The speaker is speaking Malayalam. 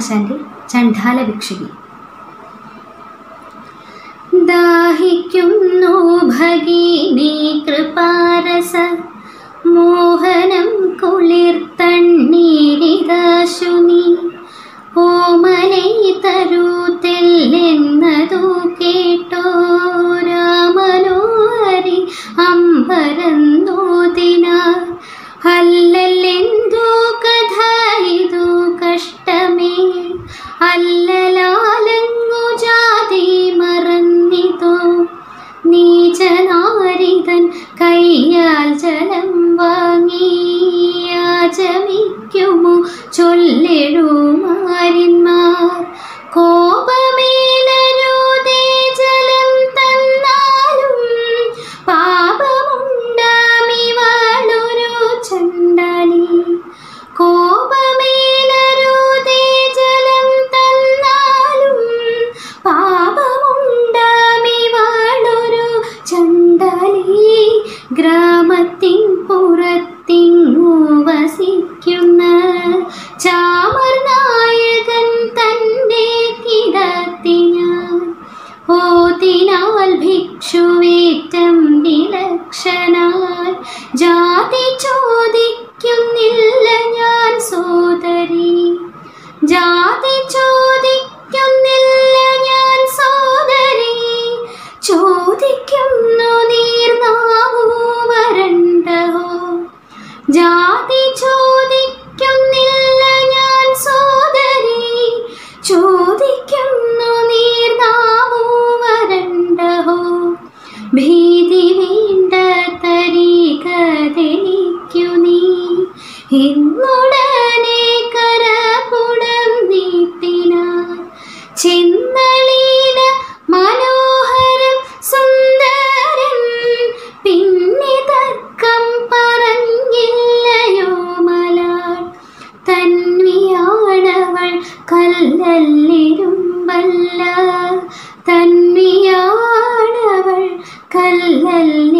കുമാരനാശാന്റെ ചണ്ഡാല ഭിക്ഷുകി ദാഹിക്കുന്നു ഭഗിനി കൃപാരസ മോഹനം കുളിർത്തണ്ണീരിതാശു നീ ഓമനെ തരൂ തെല്ലെന്നതു കേട്ടോ രാമനോരി അമ്പരന്നോതിനാർ അല്ലല്ലെന്തോ കഥ ഇതു കഷ്ടമേ അല്ലലാലങ്ങു ജാതി മറന്നിതോ നീചനാരിതൻ കയ്യാൽ ജലം വാങ്ങി യാചമിക്കുമോ ചൊല്ലിടുമാരിന്മാർ കോപമേലരുതേ ജലം തന്നാലും പാപമുണ്ടാമിവളൊരു ചണ്ടാലി കോപമേലരുതേ ജലം തന്നാലും പാപമുണ്ടാമിവളൊരു ചണ്ടാലി ഗ്രാമത്തിൻ പുറത്തിങ്ങു വസിക്കുന്ന ചാമർ നായകൻ തൻ്റെ കിടത്തിനാൻ ഓതിനാൽ ഭിക്ഷുവേറ്റം വിലക്ഷണാൽ ജാതി ചോദിക്കുന്നില്ല ഞാൻ സോദരി ജാതി ചോദിക്കുന്നില്ല ഞാൻ സോദരി ചോദിക്കുന്നു നീർനാവൂ വരണ്ടഹോ ജാതി ചോദിക്കുന്നില്ല ഞാൻ സോദരി ചോദിക്കുന്നു നീർനാവൂ വരണ്ടഹോ ഭീതി വേണ്ട തരീകതെനിക്കു നീ ഇന്നുടനെ കരപുടം നീട്ടിനാർ ചെന്നളീന മനോഹരം സുന്ദരം പിന്നെ തർക്കം പറഞ്ഞില്ലയോ മലാൾ തന്വിയാണവൾ കല്ലല്ലിരുമ്പല്ല തന്വിയാണവൾ കല്ലല്ലിരുമ്പല്ല